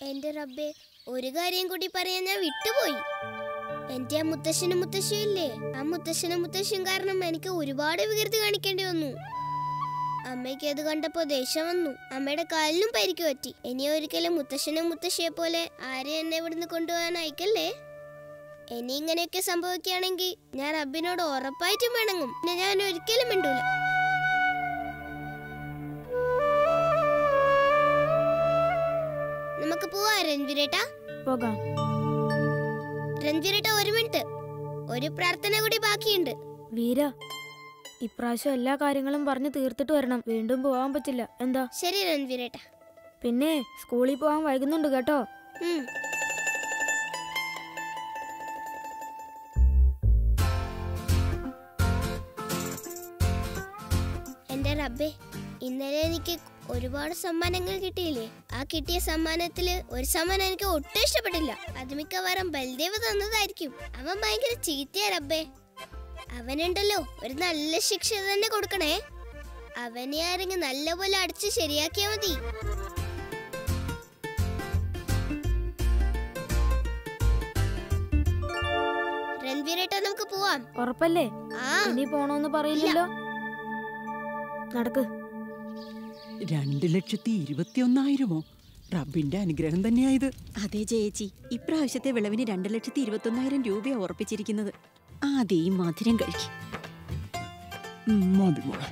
എന്റെ റബ്ബേ ഒരു കാര്യം കൂടി പറയാൻ ഞാൻ വിട്ടുപോയി എന്റെ ആ മുത്തശ്ശനും മുത്തശ്ശിയും ഇല്ലേ ആ മുത്തശ്ശനും മുത്തശ്ശിയും കാരണം എനിക്ക് ഒരുപാട് വികൃതി കാണിക്കേണ്ടി വന്നു അമ്മയ്ക്ക് അത് കണ്ടപ്പോ ദേഷ്യം വന്നു അമ്മയുടെ കാലിനും പരിക്ക് പറ്റി ഇനി ഒരിക്കലും മുത്തശ്ശനും മുത്തശ്ശിയെ പോലെ ആരെയും എന്നെ ഇവിടുന്ന് കൊണ്ടുപോകാൻ അയക്കല്ലേ ഇനി ഇങ്ങനെയൊക്കെ സംഭവിക്കുകയാണെങ്കിൽ ഞാൻ റബ്ബിനോട് ഉറപ്പായിട്ടും പിണങ്ങും പിന്നെ ഞാൻ ഒരിക്കലും മിണ്ടൂല നമുക്ക് പോവാ രൺവീരേട്ടാ പോകാം രൺവീരേട്ട ഒരു മിനിറ്റ് ഒരു പ്രാർത്ഥന കൂടി ബാക്കിയുണ്ട് വീര ഇപ്രാവശ്യം എല്ലാ കാര്യങ്ങളും പറഞ്ഞു തീർത്തിട്ട് വരണം വീണ്ടും പോവാൻ പറ്റില്ല എന്താ ശരി രൺവീരേട്ട പിന്നെ സ്കൂളിൽ പോവാൻ വൈകുന്നുണ്ട് കേട്ടോ ഉം. എന്റെ റബ്ബേ ഇന്നലെ എനിക്ക് ഒരുപാട് സമ്മാനങ്ങൾ കിട്ടിയില്ലേ ആ കിട്ടിയ സമ്മാനത്തില് ഒരു സമ്മാനം എനിക്ക് ഒട്ടും ഇഷ്ടപ്പെട്ടില്ല അത് മിക്കവാറും ബൽദേവ് തന്നതായിരിക്കും അവൻ ഭയങ്കര ചീത്തയാ റബ്ബേ അവനുണ്ടല്ലോ ഒരു നല്ല ശിക്ഷ തന്നെ കൊടുക്കണേ അവനെ ആരെങ്കിലും നല്ലപോലെ അടിച്ച് ശരിയാക്കിയാ മതി രൺവീരേട്ടാ നമുക്ക് പോവാം ഉറപ്പല്ലേ ആ ഇനി പോണോന്ന് പറയില്ലല്ലോ നടക്ക് രണ്ട് ലക്ഷത്തി ഇരുപത്തിയൊന്നായിരമോ റബ്ബിന്റെ അനുഗ്രഹം തന്നെയായത് അതെ ചേച്ചി ഇപ്രാവശ്യത്തെ വിളവിന് രണ്ട് ലക്ഷത്തി ഇരുപത്തൊന്നായിരം രൂപയാ ഉറപ്പിച്ചിരിക്കുന്നത് ആദ്യം ഈ മധുരം കഴിക്കും ഉം, മതി മോളെ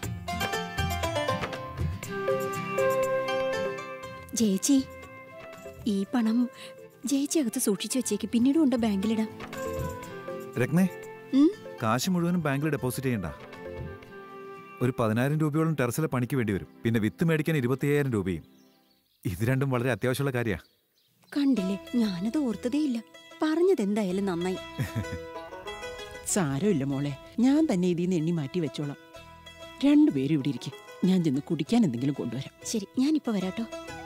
ചേച്ചി ഈ പണം ചേച്ചി അകത്ത് സൂക്ഷിച്ചു വെച്ചേക്ക് പിന്നീട് കൊണ്ട് ബാങ്കിലിടാം രത്നേ ഉം? കാശ് മുഴുവനും ബാങ്കിൽ ഡെപ്പോസിറ്റ് ചെയ്യണ്ട ഒരു പതിനായിരം രൂപയോളം ടെറസിലെ പണിക്ക് വേണ്ടി വരും പിന്നെ വിത്ത് മേടിക്കാൻ ഇരുപത്തിയ്യായിരം രൂപയും ഇത് രണ്ടും വളരെ അത്യാവശ്യമുള്ള കാര്യമാണ് കണ്ടില്ലേ ഞാനത് ഓർത്തതേയില്ല പറഞ്ഞത് എന്തായാലും നന്നായി സാരമില്ല മോളെ ഞാൻ തന്നെ ഇതിൽ നിന്ന് എണ്ണി മാറ്റി വെച്ചോളാം രണ്ടുപേരും ഇവിടെ ഇരിക്കും ഞാൻ ചെന്ന് കുടിക്കാൻ എന്തെങ്കിലും കൊണ്ടുവരാം ശരി ഞാനിപ്പോ വരാട്ടോ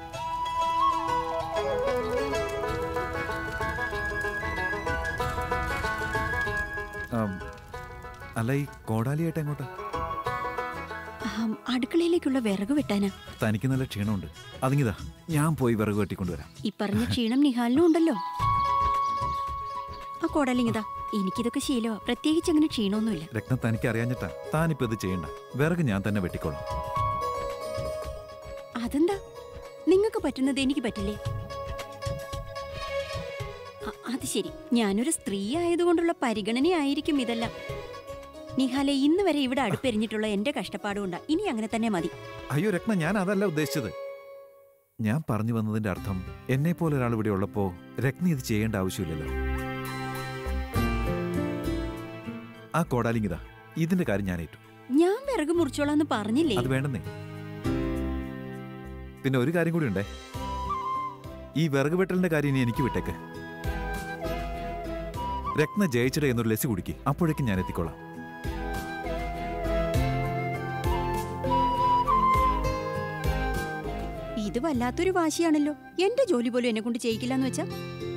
അല്ല ഈ കോടാലിയായിട്ട് എങ്ങോട്ടാ ആം, അടുക്കളയിലേക്കുള്ള വിറക് വെട്ടാനാ തനിക്ക് നല്ല ക്ഷീണമുണ്ട് അതിങ്ങിതാ ഞാൻ പോയി വിറക് വെട്ടിക്കൊണ്ടുവരാം ഈ പറഞ്ഞ ക്ഷീണം നിഹാലിനും ഉണ്ടല്ലോ ആ കോടാലിങ്ങിതാ എനിക്കിതൊക്കെ ശീലമാ പ്രത്യേകിച്ച് അങ്ങനെ ക്ഷീണമൊന്നുമില്ല രത്ന തനിക്ക് അറിയാഞ്ഞിട്ടാ താനിപ്പോ ഇത് ചെയ്യണ്ട വിറക് ഞാൻ തന്നെ വെട്ടിക്കോളാം അതെന്താ നിങ്ങൾക്ക് പറ്റുന്നത് എനിക്ക് പറ്റില്ലേ അ- അത് ശരി ഞാനൊരു സ്ത്രീ ആയതുകൊണ്ടുള്ള പരിഗണനയായിരിക്കും ഇതെല്ലാം നിഹാലെ ഇന്ന് വരെ ഇവിടെ അടുപ്പെരിഞ്ഞിട്ടുള്ള എന്റെ കഷ്ടപ്പാടുകൊണ്ടാ ഇനി അങ്ങനെ തന്നെ മതി അയ്യോ രത്ന ഞാൻ അതല്ല ഉദ്ദേശിച്ചത് ഞാൻ പറഞ്ഞു വന്നതിന്റെ അർത്ഥം എന്നെ പോലെ ഒരാൾ ഇവിടെ ഉള്ളപ്പോ രത്ന ഇത് ചെയ്യേണ്ട ആവശ്യമില്ലല്ലോ ആ കോടാലിങ്ങിതാ ഇതിന്റെ കാര്യം ഞാൻ ഏറ്റു ഞാൻ വിറക് മുറിച്ചോളാന്ന് പറഞ്ഞില്ലേ അത് വേണ്ടെന്നേ പിന്നെ ഒരു കാര്യം കൂടി ഉണ്ടേ ഈ വിറക് വെട്ടലിന്റെ കാര്യം ഇനി എനിക്ക് വിട്ടേക്ക് രത്ന ജയിച്ചിട എന്നൊരു ലസ്സി കുടിക്ക് അപ്പോഴേക്കും ഞാൻ എത്തിക്കോളാം ഇത് വല്ലാത്തൊരു വാശിയാണല്ലോ എന്റെ ജോലി പോലും എന്നെ കൊണ്ട് ചെയ്യിക്കില്ലെന്ന് വെച്ചാ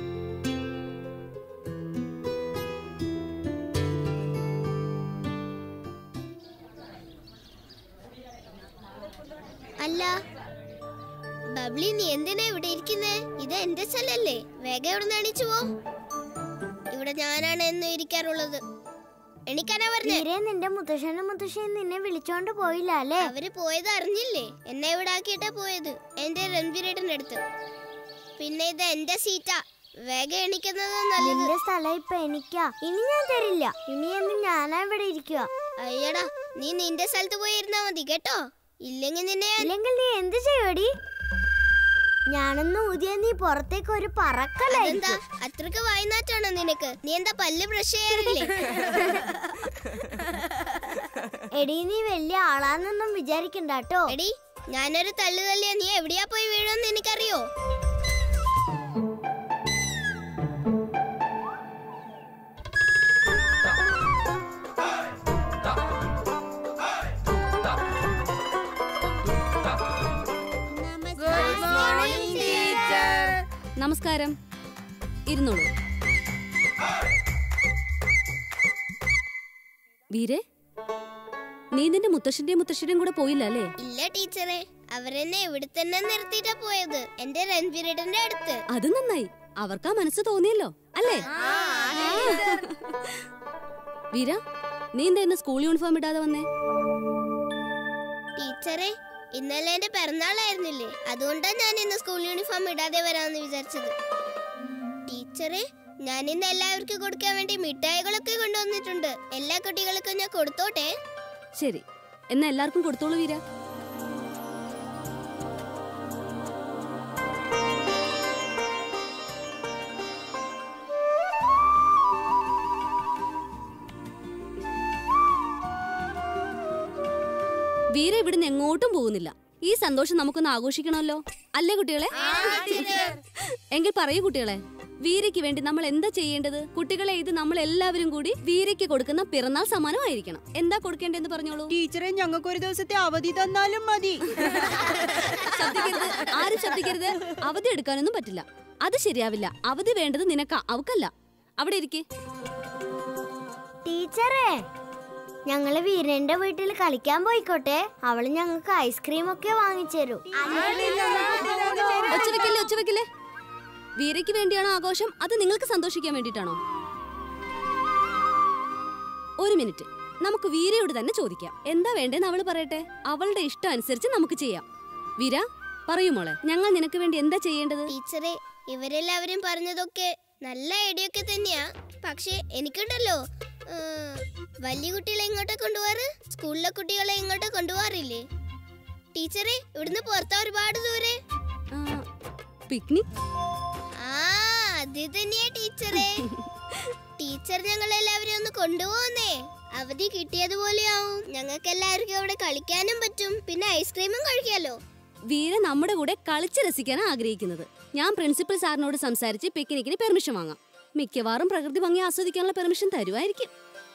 അല്ല ബബ്ലി നീ എന്തിനാ ഇവിടെ ഇരിക്കുന്നേ ഇത് എന്റെ സ്ഥലല്ലേ വേഗം ഇവിടെ എണീച്ചു പോ ഇവിടെ ഞാനാണ് എന്നും ഇരിക്കാറുള്ളത് എണിക്കാനാ പറഞ്ഞേ തീരെ നിന്റെ മുത്തശ്ശനും മുത്തശ്ശിയും നിന്നെ വിളിച്ചോണ്ട് പോയില്ല അല്ലേ അവര് പോയത് അറിഞ്ഞില്ലേ എന്നെ ഇവിടെ ആക്കിയിട്ടാ പോയത് എന്റെ രൺവീരേട്ടന്റെ അടുത്ത് പിന്നെ ഇത് എന്റെ സീറ്റാ വേഗം എണിക്കുന്നത് നല്ലത് നിന്റെ സ്ഥലം ഇപ്പൊ എനിക്കാ ഇനി ഞാൻ തരില്ല ഇനി എന്ന് ഞാനാ ഇവിടെ ഇരിക്കുക അയ്യടാ നീ നിന്റെ സ്ഥലത്ത് പോയി ഇരുന്നാ മതി കേട്ടോ ഇല്ലെങ്കിൽ നിന്നെ ഞാൻ- ഇല്ലെങ്കിൽ നീ എന്ത് ചെയ്യോടി ഞാനൊന്ന് ഊതിയ നീ പുറത്തേക്ക് ഒരു അതെന്താ പറക്കലായിരിക്കും അത്രക്ക് വായനാറ്റാണോ നിനക്ക് നീ എന്താ പല്ല് ബ്രഷ് ചെയ്യാറില്ലേ എടി നീ വലിയ ആളാന്നൊന്നും വിചാരിക്കണ്ട കേട്ടോ എടി ഞാനൊരു തള്ളു തള്ളിയാ നീ എവിടെയാ പോയി വീഴുമെന്ന് എനിക്കറിയോ നമസ്കാരം ഇരുന്നോളൂ വീരെ നീ നിന്റെ മുത്തശ്ശന്റെയും മുത്തശ്ശിയുടെയും കൂടെ പോയില്ല അല്ലേ ഇല്ല ടീച്ചറെ അവരെന്നെ ഇവിടെ തന്നെ നിർത്തിയിട്ടാ പോയത് എന്റെ രൺവീരേട്ടന്റെ അടുത്ത് അത് നന്നായി അവർക്ക് ആ മനസ്സ് തോന്നിയല്ലോ അല്ലേ വീര നീ എന്താ ഇന്ന് സ്കൂൾ യൂണിഫോം ഇടാതെ വന്നേ ടീച്ചറെ ഇന്നലെ എന്റെ പിറന്നാളായിരുന്നില്ലേ അതുകൊണ്ടാ ഞാൻ ഇന്ന് സ്കൂൾ യൂണിഫോം ഇടാതെ വരാമെന്ന് വിചാരിച്ചത് ടീച്ചറെ ഞാൻ ഇന്ന് എല്ലാവർക്കും കൊടുക്കാൻ വേണ്ടി മിഠായികളൊക്കെ കൊണ്ടുവന്നിട്ടുണ്ട് എല്ലാ കുട്ടികൾക്കും ഞാൻ കൊടുത്തോട്ടെ ശരി എന്നാ എല്ലാവർക്കും കൊടുത്തോളൂ വീര വീര ഇവിടുന്ന് എങ്ങോട്ടും പോകുന്നില്ല ഈ സന്തോഷം നമുക്കൊന്ന് ആഘോഷിക്കണമല്ലോ അല്ലേ കുട്ടികളെ എങ്കിൽ പറയൂ കുട്ടികളെ വീരയ്ക്ക് വേണ്ടി നമ്മൾ എന്താ ചെയ്യേണ്ടത് കുട്ടികളെ ഇത് നമ്മൾ എല്ലാവരും കൂടി വീരയ്ക്ക് കൊടുക്കുന്ന പിറന്നാൾ സമ്മാനമായിരിക്കണം എന്താ കൊടുക്കേണ്ടതെന്ന് പറഞ്ഞോളൂ ടീച്ചറെ ഞങ്ങൾക്ക് ഒരു ദിവസത്തെ അവധി തന്നാലും മതി ശബ്ദിക്കരുത് ആരും ശബ്ദിക്കരുത് അവധി എടുക്കാനൊന്നും പറ്റില്ല അത് ശരിയാവില്ല അവധി വേണ്ടത് നിനക്കാ അവക്കല്ല അവിടെ ഇരിക്കെ ടീച്ചറേ ഞങ്ങള് വീരന്റെ വീട്ടിൽ കളിക്കാൻ പോയിക്കോട്ടെ അവള് ഞങ്ങൾക്ക് ഐസ്ക്രീം ഒക്കെ വാങ്ങിച്ചു ഒച്ചവെക്കല്ലേ ഒച്ചവെക്കല്ലേ വീരയ്ക്ക് വേണ്ടിയാണോ ആഘോഷം അത് നിങ്ങൾക്ക് സന്തോഷിക്കാൻ വേണ്ടിയിട്ടാണോ ഒരു മിനിറ്റ് നമുക്ക് വീരയോട് തന്നെ ചോദിക്കാം എന്താ വേണ്ടേന്ന് അവള് പറയട്ടെ അവളുടെ ഇഷ്ടം അനുസരിച്ച് നമുക്ക് ചെയ്യാം വീര പറയൂ മോളെ ഞങ്ങൾ നിനക്ക് വേണ്ടി എന്താ ചെയ്യേണ്ടത് ടീച്ചറെ ഇവരെല്ലാവരും പറഞ്ഞതൊക്കെ നല്ല ഐഡിയ ഒക്കെ തന്നെയാ പക്ഷെ എനിക്കുണ്ടല്ലോ ആ, വലിയ കുട്ടികളെ ഇങ്ങോട്ട് കൊണ്ടുപോവാറ് സ്കൂളിലെ കുട്ടികളെ ഇങ്ങോട്ട് കൊണ്ടുപോവാറില്ലേ ടീച്ചറെ ഇവിടുന്ന് പുറത്താ ഒരുപാട് ദൂരെ ആ, പിക്നിക് ആ അത് തന്നെയാ ടീച്ചറെ ടീച്ചർ ഞങ്ങൾ എല്ലാവരും ഒന്ന് കൊണ്ടുപോകുന്നേ അവധി കിട്ടിയതുപോലെയാവും ഞങ്ങൾക്ക് എല്ലാവർക്കും അവിടെ കളിക്കാനും പറ്റും പിന്നെ ഐസ്ക്രീമും കഴിക്കാലോ വീര നമ്മുടെ കൂടെ കളിച്ച് രസിക്കാനാണ് ആഗ്രഹിക്കുന്നത് ഞാൻ പ്രിൻസിപ്പൽ സാറിനോട് സംസാരിച്ച് പിക്നിക്കിന് പെർമിഷൻ വാങ്ങാം മിക്കവാറും പ്രകൃതി ഭംഗി ആസ്വദിക്കാനുള്ള പെർമിഷൻ തരുമായിരിക്കും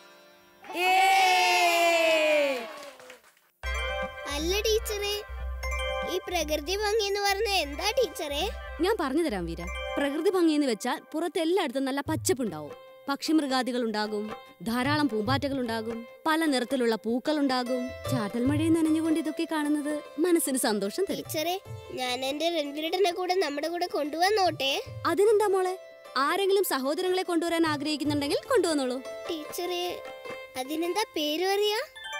അല്ല ടീച്ചറെ ഈ പ്രകൃതി ഭംഗി എന്ന് പറഞ്ഞ എന്താ ടീച്ചറെ ഞാൻ പറഞ്ഞു തരാം വീര പ്രകൃതി ഭംഗി എന്ന് വെച്ചാൽ പുറത്ത് എല്ലായിടത്തും നല്ല പച്ചപ്പുണ്ടാവും പക്ഷിമൃഗാദികൾ ഉണ്ടാകും ധാരാളം പൂമ്പാറ്റകൾ ഉണ്ടാകും പല നിറത്തിലുള്ള പൂക്കൾ ഉണ്ടാകും ചാറ്റൽ മഴയിൽ നനഞ്ഞുകൊണ്ട് ഇതൊക്കെ കാണുന്നത് മനസ്സിന് സന്തോഷം തരും ടീച്ചറെ ഞാൻ എന്റെ രൺവീരട്ടനെ കൂടെ നമ്മുടെ കൂടെ കൊണ്ടുവന്നോട്ടെ അതിനെന്താ മോളെ ആരെങ്കിലും സഹോദരങ്ങളെ കൊണ്ടുവരാൻ ആഗ്രഹിക്കുന്നുണ്ടെങ്കിൽ കൊണ്ടുവന്നോളൂ ടീച്ചറെ അതിനെന്താ പേര് പറയാ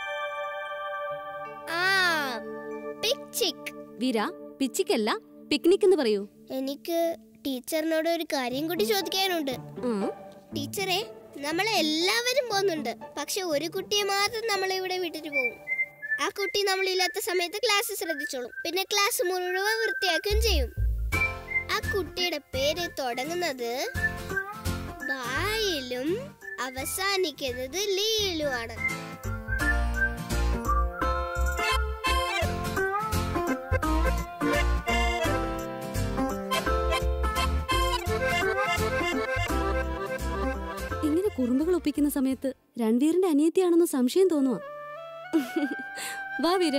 ആ പിക്ചിക് വീര പിച്ചിക്കല്ല പിക്നിക് എന്ന് പറയൂ എനിക്ക് ടീച്ചറിനോട് ഒരു കാര്യം കൂടി ചോദിക്കാനുണ്ട് ഉം. ടീച്ചറെ നമ്മളെ എല്ലാവരും പോകുന്നുണ്ട് പക്ഷെ ഒരു കുട്ടിയെ മാത്രം നമ്മൾ ഇവിടെ വിട്ടിട്ട് പോകും ആ കുട്ടി നമ്മളില്ലാത്ത സമയത്ത് ക്ലാസ് ശ്രദ്ധിച്ചോളും പിന്നെ ക്ലാസ് മുഴുവൻ വൃത്തിയാക്കുകയും ചെയ്യും ആ കുട്ടിയുടെ പേര് തുടങ്ങുന്നത് ബായിലും അവസാനിക്കുന്നത് ലീലുമാണ് ഇങ്ങനെ കുറുമ്പുകൾ ഒപ്പിക്കുന്ന സമയത്ത് രൺവീറിന്റെ അനിയത്തിയാണെന്ന് സംശയം തോന്നുക വാ വീര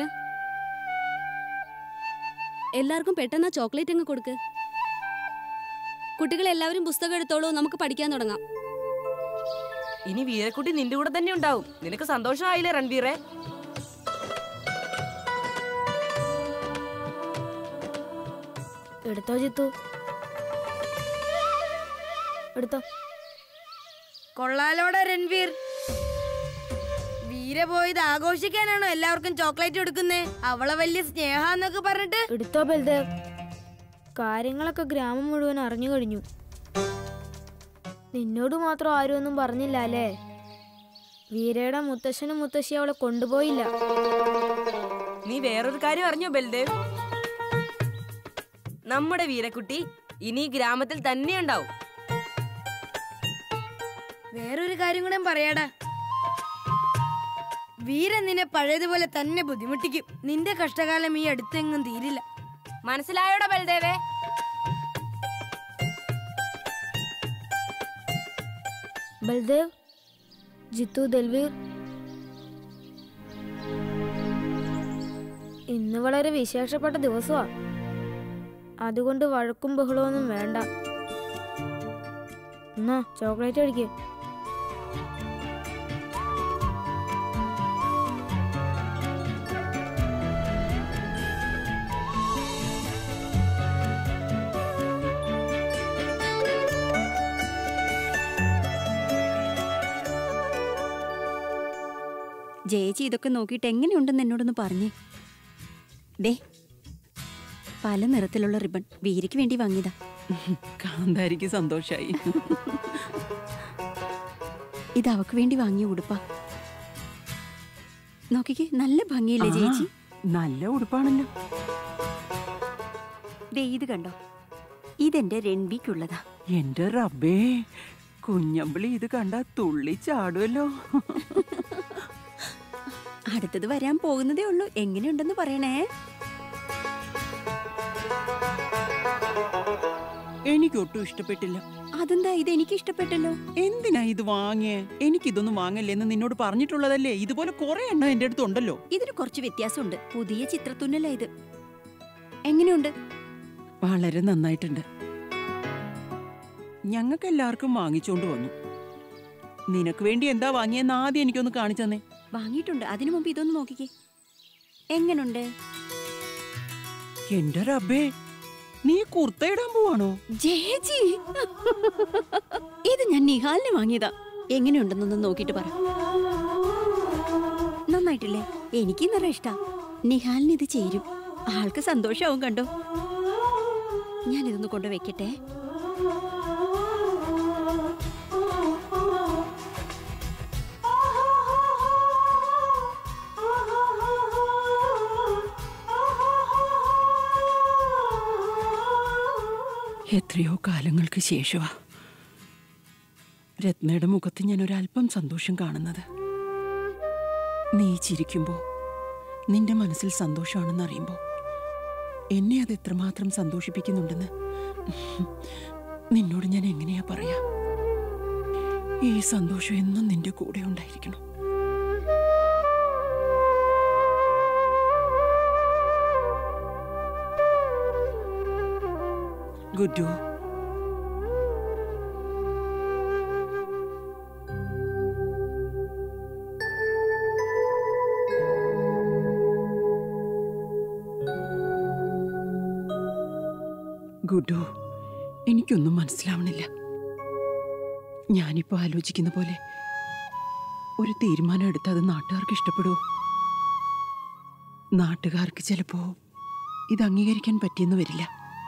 എല്ലാവർക്കും പെട്ടെന്ന് ആ ചോക്ലേറ്റ് അങ്ങ് കൊടുക്ക് കുട്ടികൾ എല്ലാവരും പുസ്തകം എടുത്തോളൂ നമുക്ക് പഠിക്കാൻ തുടങ്ങാം ഇനി വീരക്കുട്ടി നിന്റെ കൂടെ തന്നെ ഉണ്ടാവും നിനക്ക് സന്തോഷമായില്ലേ രൺവീറെ എടുത്തോ ജിത്തു എടുത്തോ കൊള്ളാലോടെ രൺവീർ വീര പോയത് ആഘോഷിക്കാനാണോ എല്ലാവർക്കും ചോക്ലേറ്റ് കൊടുക്കുന്നേ അവളെ വലിയ സ്നേഹാന്നൊക്കെ പറഞ്ഞിട്ട് എടുത്തോ ബൽദേവ് കാര്യങ്ങളൊക്കെ ഗ്രാമം മുഴുവൻ അറിഞ്ഞു കഴിഞ്ഞു നിന്നോട് മാത്രം ആരും ഒന്നും പറഞ്ഞില്ല അല്ലേ വീരയുടെ മുത്തശ്ശനും മുത്തശ്ശി അവളെ കൊണ്ടുപോയില്ല നീ വേറൊരു കാര്യം അറിഞ്ഞോ ബൽദേവ് നമ്മുടെ വീരക്കുട്ടി ഇനി ഈ ഗ്രാമത്തിൽ തന്നെ ഉണ്ടാവും വേറൊരു കാര്യം കൂടെ പറയാടാ വീരൻ നിന്നെ പഴയതുപോലെ തന്നെ ബുദ്ധിമുട്ടിക്കും നിന്റെ കഷ്ടകാലം ഈ അടുത്തെങ്ങും തീരില്ല മനസ്സിലായോടാ ബൽദേവേ ബൽദേവ് ജിത്തു ദൽവീർ ഇന്ന് വളരെ വിശേഷപ്പെട്ട ദിവസമാ അതുകൊണ്ട് വഴക്കും ബഹളമൊന്നും വേണ്ട എന്നാ ചോക്ലേറ്റ് കഴിക്കേ ജയച്ചി ഇതൊക്കെ നോക്കിയിട്ട് എങ്ങനെയുണ്ടെന്ന് എന്നോടൊന്ന് പറഞ്ഞേ ദേ പല നിറത്തിലുള്ള റിബൺ വീരയ്ക്ക് വേണ്ടി വാങ്ങിയതാ കാന്താരിക്ക് സന്തോഷായി ഇത് അവക്ക് വേണ്ടി വാങ്ങിയ ഉടുപ്പാ നോക്കിക്കേ നല്ല ഭംഗിയില്ലേ ആ, ചേച്ചി നല്ല ഉടുപ്പാണല്ലോ ദേ ഇത് കണ്ടോ ഇതെന്റെ രൺവിക്കുള്ളതാ എന്റെ റബ്ബേ കുഞ്ഞമ്പിളി ഇത് കണ്ടാ തുള്ളി ചാടുമല്ലോ അടുത്തത് വരാൻ പോകുന്നതേ ഉള്ളൂ എങ്ങനെയുണ്ടെന്ന് പറയണേ എനിക്കൊട്ടും ഇഷ്ടപ്പെട്ടില്ല അതെന്താ ഇത് എനിക്ക് ഇഷ്ടപ്പെട്ടല്ലോ എന്തിനാ ഇത് വാങ്ങിയേ എനിക്കിതൊന്നും വാങ്ങല്ലേന്ന് നിന്നോട് പറഞ്ഞിട്ടുള്ളതല്ലേ ഇതുപോലെ കുറെ എണ്ണം എന്റെ അടുത്ത് ഉണ്ടല്ലോ ഇതിന് കുറച്ച് വ്യത്യാസമുണ്ട് പുതിയ ചിത്രത്തുന്നല ഇത് എങ്ങനെയുണ്ട് വളരെ നന്നായിട്ടുണ്ട് ഞങ്ങൾക്ക് എല്ലാവർക്കും വാങ്ങിച്ചോണ്ട് വന്നു നിനക്ക് വേണ്ടി എന്താ വാങ്ങിയെന്ന് ആദ്യം എനിക്കൊന്ന് കാണിച്ചു തന്നെ വാങ്ങിയിട്ടുണ്ട് അതിനു മുമ്പ് ഇതൊന്ന് നോക്കിക്കേ എങ്ങനുണ്ട് എന്റെ റബ്ബേ നീ കുർത്ത ഇടാൻ പോവാണോ ജേജി ഇത് ഞാൻ നിഹാലിന് വാങ്ങിയതാ എങ്ങനെയുണ്ടെന്നൊന്ന് നോക്കിയിട്ട് പറ നന്നായിട്ടില്ലേ എനിക്ക് നിറ ഇഷ്ടാ നിഹാലിന് ഇത് ചേരും ആൾക്ക് സന്തോഷാവും കണ്ടോ ഞാൻ ഇതൊന്ന് കൊണ്ട് വെക്കട്ടെ എത്രയോ കാലങ്ങൾക്ക് ശേഷമാ രത്നയുടെ മുഖത്ത് ഞാൻ ഒരല്പം സന്തോഷം കാണുന്നത് നീ ചിരിക്കുമ്പോ നിന്റെ മനസ്സിൽ സന്തോഷമാണെന്ന് അറിയുമ്പോ എന്നെ അത് എത്രമാത്രം സന്തോഷിപ്പിക്കുന്നുണ്ടെന്ന് നിന്നോട് ഞാൻ എങ്ങനെയാ പറയാ ഈ സന്തോഷം എന്നും നിന്റെ കൂടെ ഉണ്ടായിരിക്കണം ഗുഡു ഗുഡു എനിക്കൊന്നും മനസ്സിലാവണില്ല ഞാനിപ്പോ ആലോചിക്കുന്ന പോലെ ഒരു തീരുമാനം എടുത്ത് അത് നാട്ടുകാർക്ക് ഇഷ്ടപ്പെടുമോ നാട്ടുകാർക്ക് ചിലപ്പോ ഇത് അംഗീകരിക്കാൻ പറ്റിയെന്ന് വരില്ല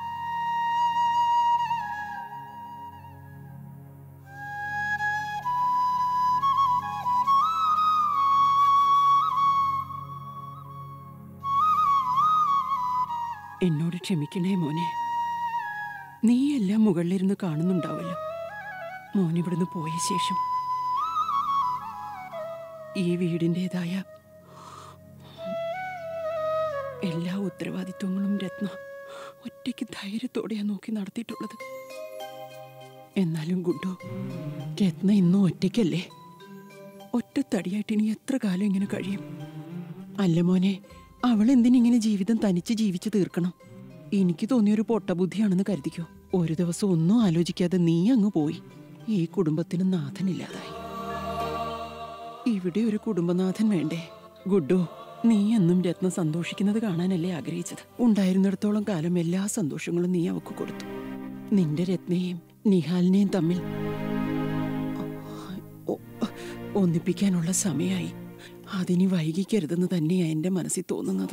എന്നോട് ക്ഷമിക്കണേ മോനെ നീ എല്ലാം മുകളിലിരുന്ന് കാണുന്നുണ്ടാവല്ലോ മോൻ ഇവിടുന്ന് പോയ ശേഷം ഈ വീടിൻ്റെതായ എല്ലാ ഉത്തരവാദിത്വങ്ങളും രത്ന ഒറ്റയ്ക്ക് ധൈര്യത്തോടെയാ നോക്കി നടത്തിയിട്ടുള്ളത് എന്നാലും ഗുഡു രത്ന ഇന്നും ഒറ്റയ്ക്കല്ലേ ഒറ്റത്തടിയായിട്ട് ഇനി എത്ര കാലം ഇങ്ങനെ കഴിയും അല്ല മോനെ അവൾ എന്തിനിങ്ങനെ ജീവിതം തനിച്ച് ജീവിച്ചു തീർക്കണം എനിക്ക് തോന്നിയൊരു പൊട്ടബുദ്ധിയാണെന്ന് കരുതിക്കോ ഒരു ദിവസം ഒന്നും ആലോചിക്കാതെ നീ അങ്ങ് പോയി ഈ കുടുംബത്തിന് നാഥനില്ലാതായി ഇവിടെ ഒരു കുടുംബനാഥൻ വേണ്ടേ ഗുഡു നീ എന്നും രത്ന സന്തോഷിക്കുന്നത് കാണാനല്ലേ ആഗ്രഹിച്ചത് ഉണ്ടായിരുന്നിടത്തോളം കാലം എല്ലാ സന്തോഷങ്ങളും നീ അവക്ക് കൊടുത്തു നിന്റെ രത്നയെയും നിഹാലിനെയും തമ്മിൽ ഒ- ഒന്നിപ്പിക്കാനുള്ള സമയമായി അതിനി വൈകിക്കരുതെന്ന് തന്നെയാ എന്റെ മനസ്സിൽ തോന്നുന്നത്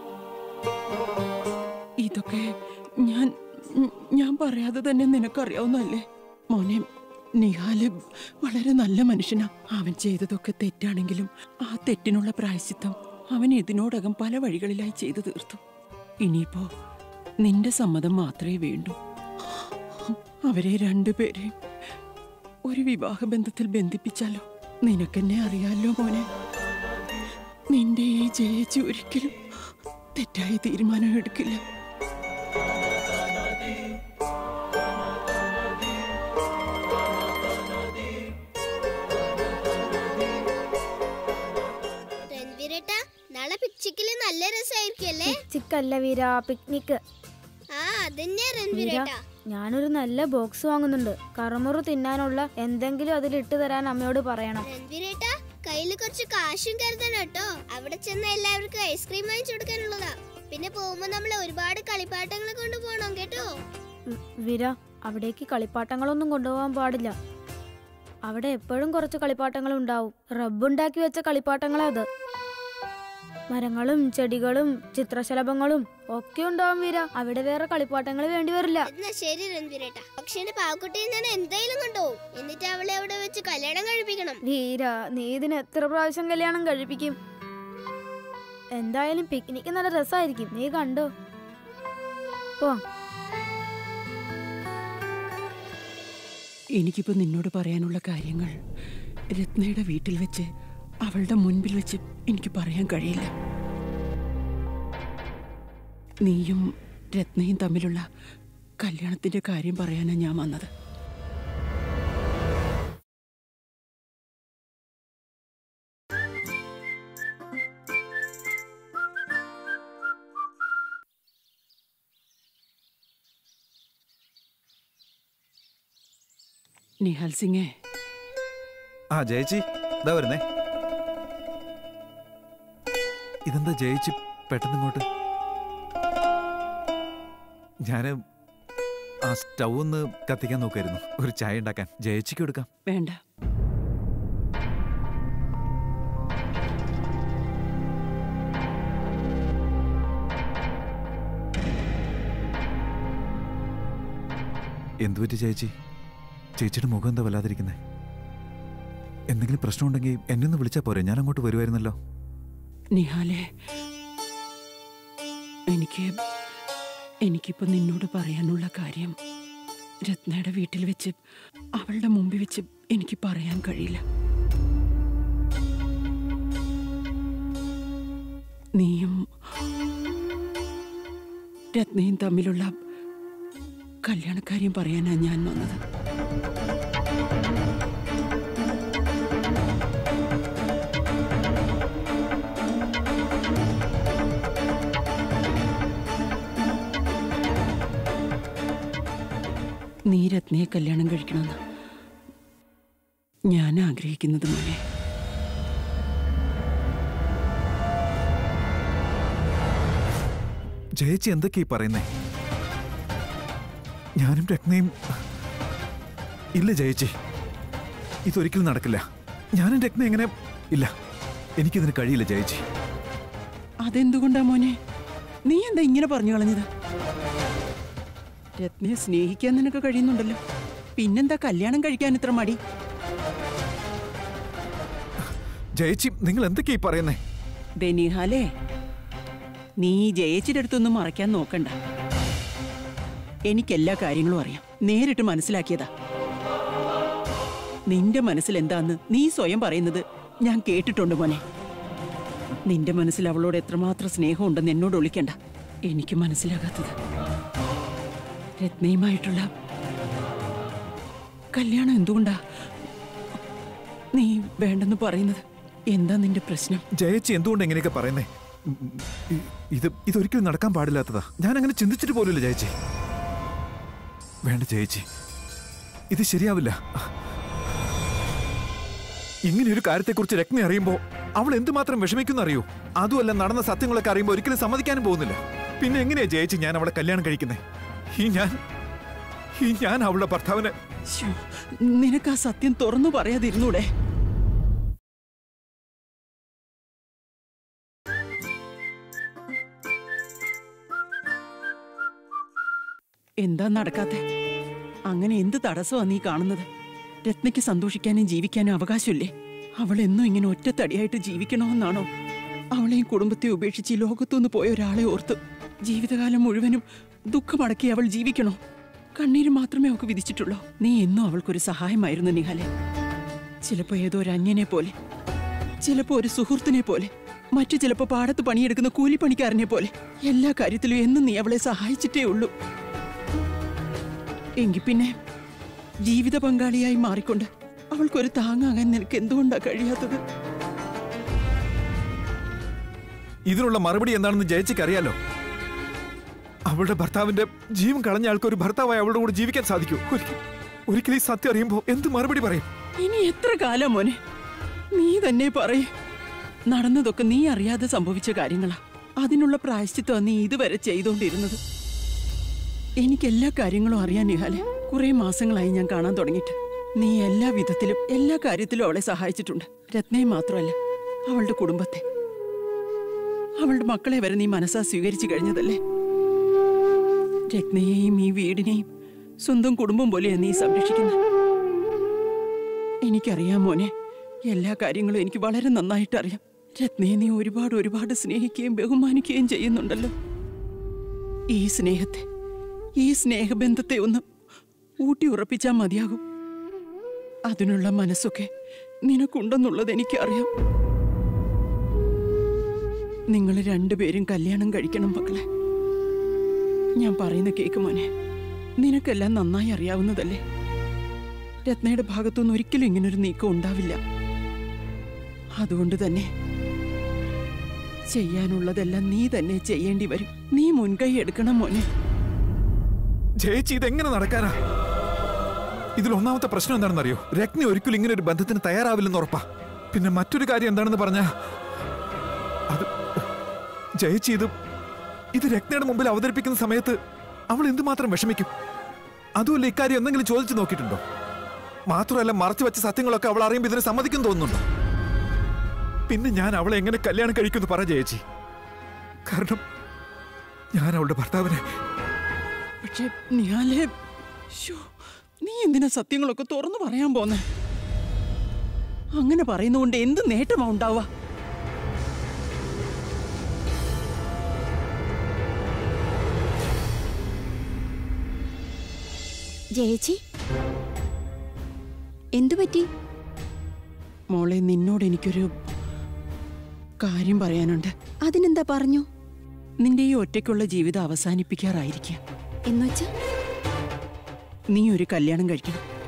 ഇതൊക്കെ ഞാൻ ഉം, ഞാൻ പറയാതെ തന്നെ നിനക്കറിയാവുന്നല്ലേ മോനെ നിഹാല് വളരെ നല്ല മനുഷ്യനാ അവൻ ചെയ്തതൊക്കെ തെറ്റാണെങ്കിലും ആ തെറ്റിനുള്ള പ്രായശ്ചിത്തം അവൻ ഇതിനോടകം പല വഴികളിലായി ചെയ്തു തീർത്തു ഇനിയിപ്പോ നിന്റെ സമ്മതം മാത്രമേ വേണ്ടൂ അവരെ രണ്ടുപേരെയും ഒരു വിവാഹ ബന്ധത്തിൽ ബന്ധിപ്പിച്ചാലോ നിനക്കെന്നെ അറിയാലോ മോനെ നിന്റെ ഈ ജയിച്ച് ഒരിക്കലും തെറ്റായ തീരുമാനം എടുക്കില്ല രൺവീരേട്ടാ നാളെ പിക്ചിക്കല് നല്ല രസമായിരിക്കും അല്ലേ ചിക്കല്ല വീര പിക്നിക്ക് ആ അതന്നെയാ വീര രൺവീരേട്ടാ ഞാനൊരു നല്ല ബോക്സ് വാങ്ങുന്നുണ്ട് കറമുറു തിന്നാനുള്ള എന്തെങ്കിലും അതിൽ ഇട്ട് തരാൻ അമ്മയോട് പറയണം രൺവീരേട്ടാ കയ്യിൽ കുറച്ച് കാശും കരുതണം കേട്ടോ അവിടെ ചെന്ന എല്ലാവർക്കും ഐസ്ക്രീം വാങ്ങിച്ചു കൊടുക്കാനുള്ളതാ പിന്നെ പോകുമ്പോ നമ്മൾ ഒരുപാട് കളിപ്പാട്ടങ്ങൾ കൊണ്ടുപോകണം കേട്ടോ ഉം, വീര അവിടേക്ക് കളിപ്പാട്ടങ്ങളൊന്നും കൊണ്ടുപോകാൻ പാടില്ല അവിടെ എപ്പോഴും കുറച്ച് കളിപ്പാട്ടങ്ങൾ ഉണ്ടാവും റബ്ബുണ്ടാക്കി വെച്ച കളിപ്പാട്ടങ്ങളാ അത് മരങ്ങളും ചെടികളും ചിത്രശലഭങ്ങളും ഒക്കെ ഉണ്ടാവും വീര അവിടെ വേറെ കളിപ്പാട്ടങ്ങൾ വേണ്ടി വരില്ല എന്നാ ശരി രൺവീരേട്ടാ പക്ഷേ എന്റെ പാവക്കുട്ടിയെ ഞാൻ എന്തായാലും കൊണ്ടുപോകും എന്നിട്ട് അവളെ അവിടെ വെച്ച് കല്യാണം കഴിപ്പിക്കണം വീര നീ ഇതിന് എത്ര പ്രാവശ്യം കല്യാണം കഴിപ്പിക്കും എന്തായാലും പിക്നിക്ക് നല്ല രസമായിരിക്കും നീ കണ്ടോ പോ എനിക്കിപ്പോ നിന്നോട് പറയാനുള്ള കാര്യങ്ങൾ രത്നയുടെ വീട്ടിൽ വെച്ച് അവളുടെ മുൻപിൽ വെച്ച് എനിക്ക് പറയാൻ കഴിയില്ല നീയും രത്നയും തമ്മിലുള്ള കല്യാണത്തിന്റെ കാര്യം പറയാനാണ് ഞാൻ വന്നത് നിഹാൽ സിംഗേ ആ ജയിച്ചി ഇതാ വരുന്നേ ഇതെന്താ ജയിച്ച് പെട്ടെന്ന് ഇങ്ങോട്ട് ഞാന് ആ സ്റ്റൗ ഒന്ന് കത്തിക്കാൻ നോക്കായിരുന്നു ഒരു ചായ ഉണ്ടാക്കാൻ ജയിച്ചിക്ക് എടുക്കാം വേണ്ട എന്തു പറ്റി ചേച്ചി ചേച്ചിയുടെ മുഖം എന്താ വല്ലാതിരിക്കുന്നേ എന്തെങ്കിലും പ്രശ്നമുണ്ടെങ്കിൽ എന്നെ ഒന്ന് വിളിച്ചാൽ പോരെ ഞാൻ അങ്ങോട്ട് വരുമായിരുന്നല്ലോ നിഹാലെ എനിക്ക് എനിക്കിപ്പോ നിന്നോട് പറയാനുള്ള കാര്യം രത്നയുടെ വീട്ടിൽ വെച്ച് അവളുടെ മുമ്പിൽ വെച്ച് എനിക്ക് പറയാൻ കഴിയില്ല നീയും രത്നയും തമ്മിലുള്ള കല്യാണക്കാര്യം പറയാനാ ഞാൻ വന്നത് നീ രത്നയെ കല്യാണം കഴിക്കണമെന്ന് ഞാൻ ആഗ്രഹിക്കുന്നത് മോനെ ജയിച്ചി എന്തൊക്കെയാ ഈ പറയുന്നേ ഞാനും രത്നയും ഇല്ല ജയിച്ചി ഇതൊരിക്കലും നടക്കില്ല ഞാനും രത്ന എങ്ങനെ ഇല്ല എനിക്കിതിന് കഴിയില്ല ജയിച്ചി അതെന്തുകൊണ്ടാ മോനെ നീ എന്താ ഇങ്ങനെ പറഞ്ഞു കളഞ്ഞത് രത്നയെ സ്നേഹിക്കാൻ നിനക്ക് കഴിയുന്നുണ്ടല്ലോ പിന്നെന്താ കല്യാണം കഴിക്കാൻ ഇത്ര മടി ജയിച്ചി നിങ്ങൾ എന്തൊക്കെയാ ഈ പറയുന്നേ ബെനിഹാലേ നീ ജയിച്ചിന്റെ അടുത്തൊന്നും മറയ്ക്കാൻ നോക്കണ്ട എനിക്കെല്ലാ കാര്യങ്ങളും അറിയാം നേരിട്ട് മനസ്സിലാക്കിയതാ നിന്റെ മനസ്സിൽ എന്താന്ന് നീ സ്വയം പറയുന്നത് ഞാൻ കേട്ടിട്ടുണ്ട് മോനെ നിന്റെ മനസ്സിൽ അവളോട് എത്രമാത്രം സ്നേഹമുണ്ടെന്ന് എന്നോട് ഒളിക്കണ്ട എനിക്ക് മനസ്സിലാകാത്തത് രത്നയുമായിട്ടുള്ള കല്യാണം എന്തുകൊണ്ടാ നീ വേണ്ടെന്ന് പറയുന്നത് എന്താ നിന്റെ പ്രശ്നം ജയിച്ചി എന്തുകൊണ്ട് എങ്ങനെയൊക്കെ പറയുന്നേ ഉം, ഇ- ഇത് ഇതൊരിക്കലും നടക്കാൻ പാടില്ലാത്തതാ ഞാൻ അങ്ങനെ ചിന്തിച്ചിട്ട് പോലുമില്ല ജയിച്ചി വേണ്ട ജയിച്ചി ഇത് ശരിയാവില്ല ഇങ്ങനെ ഒരു കാര്യത്തെക്കുറിച്ച് രത്ന അറിയുമ്പോ അവൾ എന്തുമാത്രം വിഷമിക്കുന്ന അറിയൂ അതുമല്ല നടന്ന സത്യങ്ങളൊക്കെ അറിയുമ്പോൾ ഒരിക്കലും സമ്മതിക്കാനും പോകുന്നില്ല പിന്നെ എങ്ങനെയാ ജയിച്ച് ഞാൻ അവളെ കല്യാണം കഴിക്കുന്നത് ഈ ഞാൻ ഈ ഞാൻ അവളുടെ ഭർത്താവിനെ ശ്ശോ, നിനക്ക് ആ സത്യം തുറന്നു പറയാതിരുന്നൂടെ എന്താ നടക്കാത്തെ അങ്ങനെ എന്ത് തടസ്സമാ നീ കാണുന്നത് രത്നയ്ക്ക് സന്തോഷിക്കാനും ജീവിക്കാനും അവകാശമില്ലേ അവൾ എന്നും ഇങ്ങനെ ഒറ്റത്തടിയായിട്ട് ജീവിക്കണമെന്നാണോ അവളെയും കുടുംബത്തെ ഉപേക്ഷിച്ച് ഈ ലോകത്തുനിന്ന് പോയ ഒരാളെ ഓർത്ത് ജീവിതകാലം മുഴുവനും ദുഃഖമടക്കി അവൾ ജീവിക്കണോ കണ്ണീര് മാത്രമേ അവൾക്ക് വിധിച്ചിട്ടുള്ളൂ നീ എന്നും അവൾക്കൊരു സഹായമായിരുന്നു നിഹാലെ ചിലപ്പോ ഏതോ ഒരു അന്യനെ പോലെ ചിലപ്പോ ഒരു സുഹൃത്തിനെ പോലെ മറ്റു ചിലപ്പോ പാടത്ത് പണിയെടുക്കുന്ന കൂലിപ്പണിക്കാരനെ പോലെ എല്ലാ കാര്യത്തിലും എന്നും നീ അവളെ സഹായിച്ചിട്ടേ ഉള്ളൂ എങ്കിൽ പിന്നെ ജീവിത പങ്കാളിയായി മാറിക്കൊണ്ട് അവൾക്കൊരു താങ്ങാകാൻ നിനക്ക് എന്തുകൊണ്ടാ കഴിയാത്തത് ഇതിനുള്ള മറുപടി എന്താണെന്ന് ജയിച്ചിക്ക് അറിയാലോ അവളുടെ ഭർത്താവിന്റെ ജീവൻ കളഞ്ഞ ആൾക്ക് ഒരു ഭർത്താവായി അവളുടെ കൂടെ ജീവിക്കാൻ സാധിക്കൂ ഒരിക്കൽ ഒരിക്കലും ഈ സത്യം അറിയുമ്പോൾ എന്ത് മറുപടി പറയും ഇനി എത്ര കാലം മോനെ നീ തന്നെ പറയേ നടന്നതൊക്കെ നീ അറിയാതെ സംഭവിച്ച കാര്യങ്ങളാ അതിനുള്ള പ്രായശ്ചിത്വം നീ ഇതുവരെ ചെയ്തുകൊണ്ടിരുന്നത് എനിക്ക് എല്ലാ കാര്യങ്ങളും അറിയാൻ നിഹാലെ കുറെ മാസങ്ങളായി ഞാൻ കാണാൻ തുടങ്ങിയിട്ട് നീ എല്ലാ വിധത്തിലും എല്ലാ കാര്യത്തിലും അവളെ സഹായിച്ചിട്ടുണ്ട് രത്നയെ മാത്രമല്ല അവളുടെ കുടുംബത്തെ അവളുടെ മക്കളെ വരെ നീ മനസ്സാ സ്വീകരിച്ചു കഴിഞ്ഞതല്ലേ രത്നയെയും ഈ വീടിനെയും സ്വന്തം കുടുംബം പോലെയാണ് നീ സംരക്ഷിക്കുന്നത് എനിക്കറിയാം മോനെ എല്ലാ കാര്യങ്ങളും എനിക്ക് വളരെ നന്നായിട്ട് അറിയാം രത്നയെ നീ ഒരുപാട് ഒരുപാട് സ്നേഹിക്കുകയും ബഹുമാനിക്കുകയും ചെയ്യുന്നുണ്ടല്ലോ ഈ സ്നേഹത്തെ ഈ സ്നേഹബന്ധത്തെ ഒന്ന് ഊട്ടി ഉറപ്പിച്ചാൽ മതിയാകും അതിനുള്ള മനസ്സൊക്കെ നിനക്കുണ്ടെന്നുള്ളത് എനിക്കറിയാം നിങ്ങൾ രണ്ടുപേരും കല്യാണം കഴിക്കണം മക്കളെ ഞാൻ പറയുന്ന കേക്ക് മോനെ നിനക്കെല്ലാം നന്നായി അറിയാവുന്നതല്ലേ രത്നയുടെ ഭാഗത്തുനിന്ന് ഒരിക്കലും ഇങ്ങനൊരു നീക്കം ഉണ്ടാവില്ല അതുകൊണ്ട് തന്നെ ചെയ്യാനുള്ളതെല്ലാം നീ തന്നെ ചെയ്യേണ്ടി വരും നീ മുൻകൈ എടുക്കണം മോനെ ജയിച്ച് ഇതെങ്ങനെ നടക്കാനാ ഇതിൽ ഒന്നാമത്തെ പ്രശ്നം എന്താണെന്നറിയോ രത്നി ഒരിക്കലും ഇങ്ങനെ ഒരു ബന്ധത്തിന് തയ്യാറാവില്ലെന്ന് ഉറപ്പാ പിന്നെ മറ്റൊരു കാര്യം എന്താണെന്ന് പറഞ്ഞ അത് ജയിച്ച് ഇത് ഇത് രത്നയുടെ മുമ്പിൽ അവതരിപ്പിക്കുന്ന സമയത്ത് അവൾ എന്തുമാത്രം വിഷമിക്കും അതുമല്ല ഇക്കാര്യം എന്തെങ്കിലും ചോദിച്ചു നോക്കിയിട്ടുണ്ടോ മാത്രമല്ല മറച്ചു വെച്ച സത്യങ്ങളൊക്കെ അവൾ അറിയുമ്പോൾ ഇതിന് സമ്മതിക്കും തോന്നുന്നുണ്ടോ പിന്നെ ഞാൻ അവളെ എങ്ങനെ കല്യാണം കഴിക്കുമെന്ന് പറ ജയിച്ചി കാരണം ഞാൻ അവളുടെ ഭർത്താവിനെ പക്ഷെ നിഹാലെ ശ്ശോ, നീ എന്തിനാ സത്യങ്ങളൊക്കെ തുറന്നു പറയാൻ പോന്നെ അങ്ങനെ പറയുന്നതുകൊണ്ട് എന്ത് നേട്ടമാ ഉണ്ടാവുക ജയച്ചി എന്തു പറ്റി മോളെ നിന്നോട് എനിക്കൊരു കാര്യം പറയാനുണ്ട് അതിനെന്താ പറഞ്ഞു നിന്റെ ഈ ഒറ്റയ്ക്കുള്ള ജീവിതം അവസാനിപ്പിക്കാറായിരിക്കാം എന്നുവെച്ചാ നീ ഒരു കല്യാണം കഴിക്കണം